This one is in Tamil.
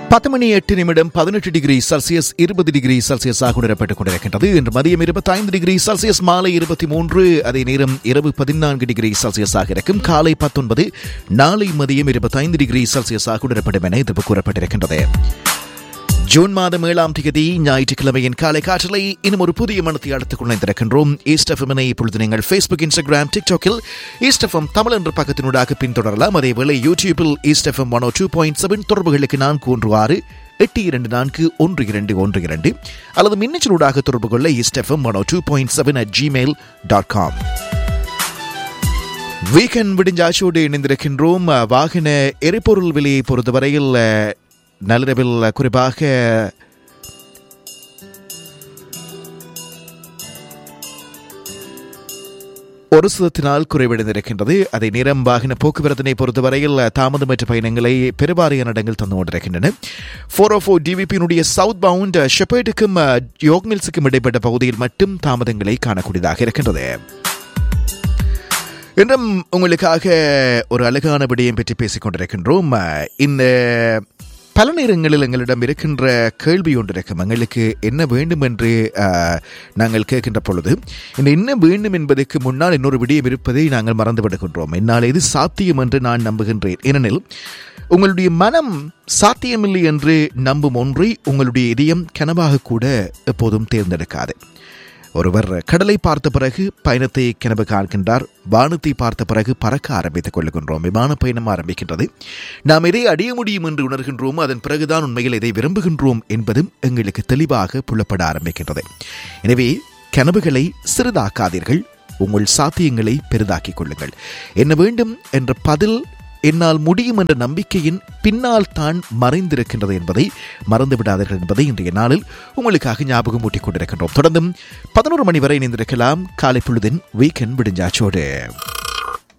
பத்து மணி எட்டு நிமிடம் பதினெட்டு டிகிரி செல்சியஸ் இருபது டிகிரி செல்சியஸாக உணரப்பட்டுக் கொண்டிருக்கின்றது இன்று மதியம் இருபத்தைந்து டிகிரி செல்சியஸ் மாலை இருபத்தி மூன்று அதே நேரம் இரவு பதினான்கு டிகிரி செல்சியஸாக இருக்கும் காலை பத்தொன்பது நாளை மதியம் இருபத்தைந்து டிகிரி செல்சியஸாக உணரப்படும் என எதிர்ப்பு கூறப்பட்டிருக்கின்றது ஜூன் மாதம் ஏழாம் தேதி ஞாயிற்றுக்கிழமையின் காலை காற்றலை இன்னும் ஒரு புதிய மனத்தை அடுத்துக் கொண்டிருக்கின்றோம் ஈஸ்ட் எஃப்எம்னை இப்பொழுது நீங்கள் ஃபேஸ்புக் இன்ஸ்டாகிராம் டிக்டாக்கில் ஈஸ்ட் எஃப்எம் தமிழ் என்ற பக்கத்தினூடாக பின்தொடரலாம் அதேவேளை யூடியூபில் east FM one two point seven தொடர்புகளுக்கு நான்கு ஒன்று ஆறு எட்டு இரண்டு நான்கு ஒன்று இரண்டு ஒன்று இரண்டு அல்லது மின்னச்சலூடாக தொடர்பு கொள்ள east FM one two point seven at Gmail dot com weekend விடிஞ்சாச்சோடு இணைந்திருக்கின்றோம் வாகன எரிபொருள் விலையை பொறுத்தவரையில் நள்ளிரவில் குறிப்பாக ஒரு சிலத்தினால் குறைவடைந்திருக்கின்றது அதே நேரம் வாகன போக்குவரத்தினை பொறுத்தவரையில் தாமதமற்ற பயணங்களை பெருவாரியான இடங்கள் தந்து கொண்டிருக்கின்றன ஃபோர் ஓ ஃபோர் டிவிபியினுடைய சவுத் பவுண்ட் ஷெப்பர்டுக்கும் யோக்மில்ஸுக்கும் இடைப்பட்ட பகுதியில் மட்டும் தாமதங்களை காணக்கூடியதாக இருக்கின்றது இன்றும் உங்களுக்காக ஒரு அழகான விடயம் பற்றி பேசிக் கொண்டிருக்கின்றோம் இந்த பல நேரங்களில் எங்களிடம் இருக்கின்ற கேள்வி ஒன்று இருக்கும் எங்களுக்கு என்ன வேண்டும் என்று நாங்கள் கேட்கின்ற பொழுது இந்த என்ன வேண்டும் என்பதற்கு முன்னால் இன்னொரு விடயம் இருப்பதை நாங்கள் மறந்து விடுகின்றோம் என்னால் எது சாத்தியம் என்று நான் நம்புகின்றேன் ஏனெனில் உங்களுடைய மனம் சாத்தியமில்லை என்று நம்பும் ஒன்றை உங்களுடைய இதயம் கனவாக கூட எப்போதும் தேர்ந்தெடுக்காது ஒருவர் கடலை பார்த்த பிறகு பயணத்தை கனவு காண்கின்றார் வானத்தை பார்த்த பிறகு பறக்க ஆரம்பித்துக் கொள்ளுகின்றோம் விமான பயணம் ஆரம்பிக்கின்றது நாம் எதை அடைய முடியும் என்று உணர்கின்றோமோ அதன் பிறகுதான் உண்மையில் எதை விரும்புகின்றோம் என்பதும் எங்களுக்கு தெளிவாக புலப்பட ஆரம்பிக்கின்றது எனவே கனவுகளை சிறிதாக்காதீர்கள் உங்கள் சாத்தியங்களை பெரிதாக்கிக் கொள்ளுங்கள் என்ன வேண்டும் என்ற பதில் என்னால் முடியும் என்ற நம்பிக்கையின் பின்னால் தான் மறைந்திருக்கின்றது என்பதை மறந்து விடாதீர்கள் என்பதை இன்றைய நாளில் உங்களுக்காக ஞாபகம் ஊட்டிக் கொண்டிருக்கின்றோம் தொடர்ந்தும் பதினோரு மணி வரை இணைந்திருக்கலாம் காலை பொழுதின் வீக்கெண்ட் விடிஞ்சாச்சோடு